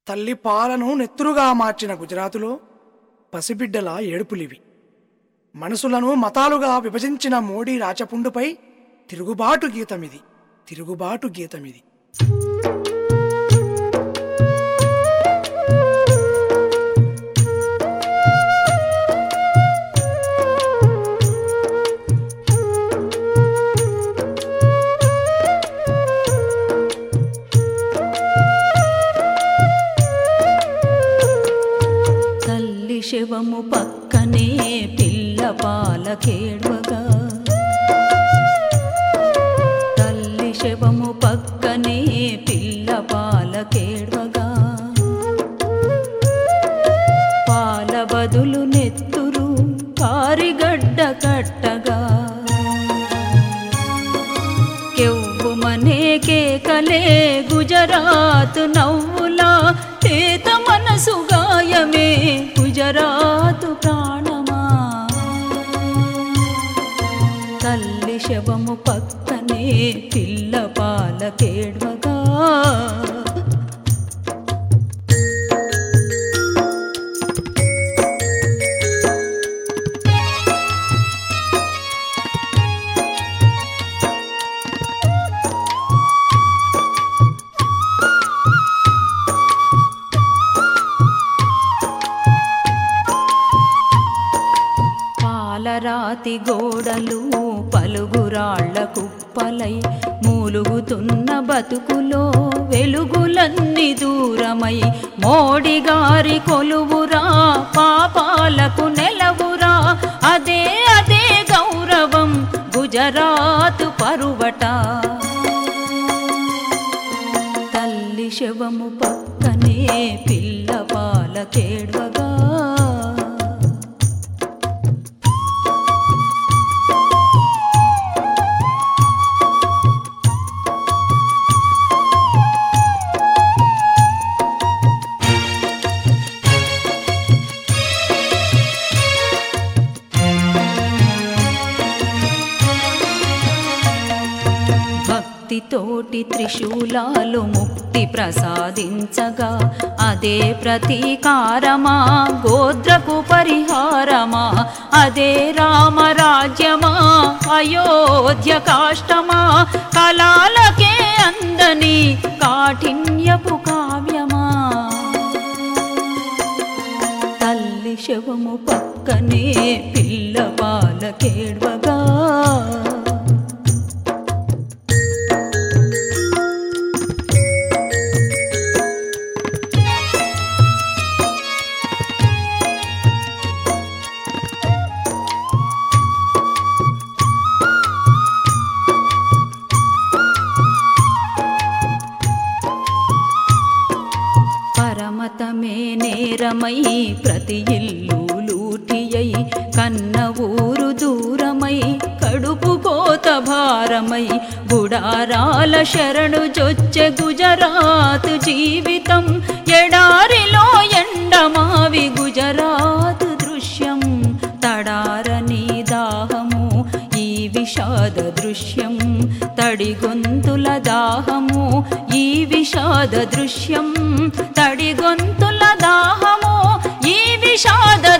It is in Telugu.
తల్లి పాలను నెత్తురుగా మార్చిన గుజరాతులో పసిబిడ్డల ఏడుపులివి మనసులను మతాలుగా విభజించిన మోడీ రాచపుండుపై తిరుగుబాటు గీతమిది తిరుగుబాటు గీతమిది తల్లి శవము పక్కనే పిల్ల పాల కేడ్వగా తల్లి శవము పక్కనే పిల్ల పాల కేడ్వగా పాల బదులు నెత్తురు కారిగడ్డ కట్టగా కెవ్వుమనే కేకలే గుజరాత్ నవ్వులా తేత మనసు గాయమే గుజరాత్ ప్రాణమా తల్లి శవము పక్కనే పిల్ల పాల కేడ్వగా పాలరాతి గోడలు పలుగురాళ్ల కుప్పలై మూలుగుతున్న బతుకులో వెలుగులన్నీ దూరమై మోడిగారి కొలువురా పాపాలకు నెలవురా అదే అదే గౌరవం గుజరాత్ పరువట తల్లి శవము పక్కనే పిల్ల పాల కేడ్వగా భక్తితోటి త్రిశూలాలు ముక్తి ప్రసాదించగా అదే ప్రతీకారమా గోద్రకు పరిహారమా అదే రామరాజ్యమా అయోధ్య కాష్టమా కళాలకే అందని కాఠిన్యపు కావ్యమా తల్లి శవము పక్కనే పిల్ల పాల కేడ్వగా పరమతమే నేరమై ప్రతి ఇల్లు లూటియై కన్న ఊరు దూరమై కడుపు కోత భారమై గుడారాల శరణు జొచ్చె గుజరాత్ జీవితం ఎడారిలో ఎండమావి గుజరాత్ దృశ్యం తడారని దాహము ఈ విషాద దృశ్యం తడి గొంతుల దాహము ఈ విషాద దృశ్యం తడి గొంతుల దాహము ఈ విషాద